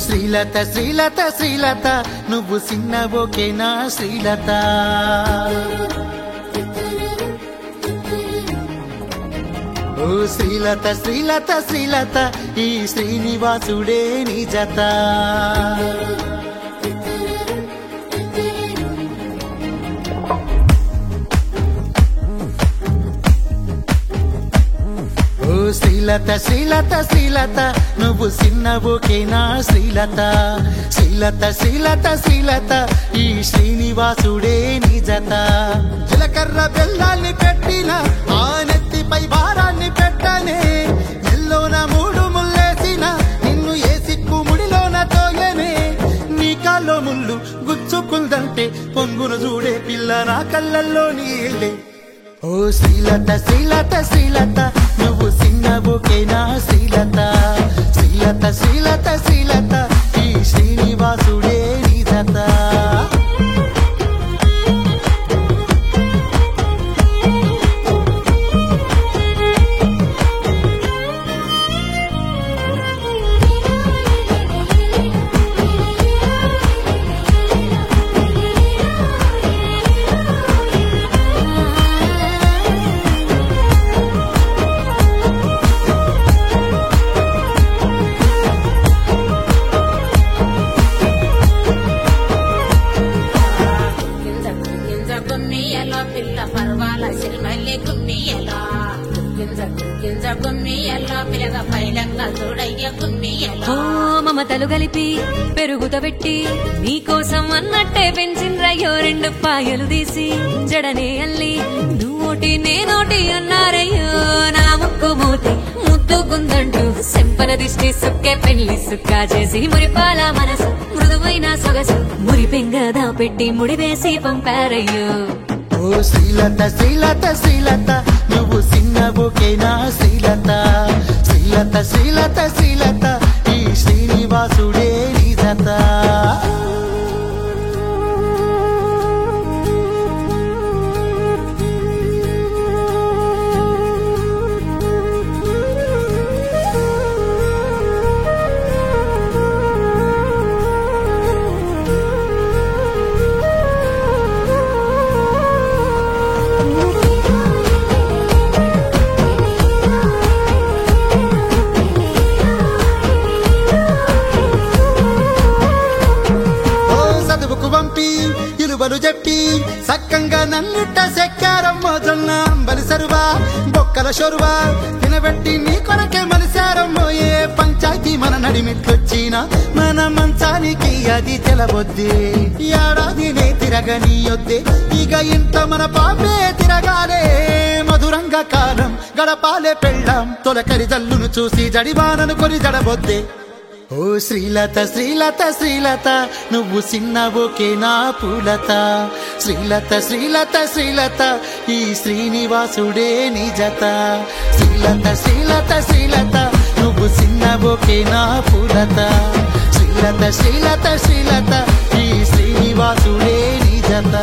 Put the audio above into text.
శ్రీలత శ్రీలత శ్రీలత నువ్వు సిన్నబోకేనా శ్రీలత ఓ శ్రీలత శ్రీలత శ్రీలత ఈ శ్రీనివాసుడే నీ జత ఓ శ్రీలత శ్రీలత శ్రీలత నువ్వు సిన్నబోకేనా శ్రీలత శ్రీలత శ్రీలత శ్రీలత ఈ శ్రీనివాసుడే నీ జత జీలకర్ర బెల్లాన్ని పెట్టిన ఆ నెత్తిపై భారాన్ని పెట్టనే ఎల్లోన మూడు ముల్లేసిన నిన్ను ఏ సిక్కు ముడిలోన తోయనే నీ కాల్లో ముళ్ళు గుచ్చుకుందంటే పొంగును చూడే పిల్ల నా కళ్ళల్లో నీళ్ళే ఓ శ్రీలత శ్రీలత శ్రీలత నువ్వు సిన్నబోకేనా శ్రీలత శ్రీలత శ్రీలత శ్రీలత ఈ శ్రీనివాసుడే నీ జత గింజ గింజ గుమ్మియలో పిల్ల పర్వాల సిరిమల్లి గుమ్మియలో గింజ గింజ గుమ్మియలో పిల్లగ పైలంగ చూడయ్య గుమ్మియలో ఓ మమతలు కలిపి పెరుగుత పెట్టి నీకోసం అన్నట్టే పెంచిండ్రయ్యో రెండు పాయలు తీసి జడనే అల్లి నువ్వోటి నేనోటి అన్నారయ్యో నా ముక్కు మూతి ముద్దు గుందంటూ సెంపన దిష్టి సుక్కే పెళ్లి సుక్కా చేసి మురిపాల మనసు మృదువైన సొగసు మురి పెంగదా పెట్టి ముడివేసి పంపారయ్యో ఓ శ్రీలత శ్రీలత శ్రీలత నువ్వు సిన్నబోకేనా శ్రీలత శ్రీలత శ్రీలత శ్రీలత ఈ శ్రీనివాసుడే నీ జత ఓ చదువుకు పంపి ఇలువలు చెప్పి సక్కంగా నన్నిట్ట సెక్కారమ్మ జొన్న అంబలి సరువా బొక్కల షొరువా తినబెట్టి నీ కొరకే మలిసారమ్మో ఏ పంచాయతీ మన నడిమిట్లొచ్చిన మన మంచానికి అది తెలబొద్ది ఏడాది నే తిరగనీయొద్దే ఇక ఇంత మన పాపే తిరగాలే మధురంగ కాలం గడపాలే పెళ్ళాం తొలకరి జల్లును చూసి జడివానను కొని జడబొద్దే ఓ శ్రీలత శ్రీలత శ్రీలత నువ్వు సిన్నబోకే నా పూలత శ్రీలత శ్రీలత శ్రీలత ఈ శ్రీనివాసుడే నీ జత శ్రీలత శ్రీలత శ్రీలత నువ్వు సిన్నబోకే నా పూలత శ్రీలత శ్రీలత శ్రీలత ఈ శ్రీనివాసుడే నీ జత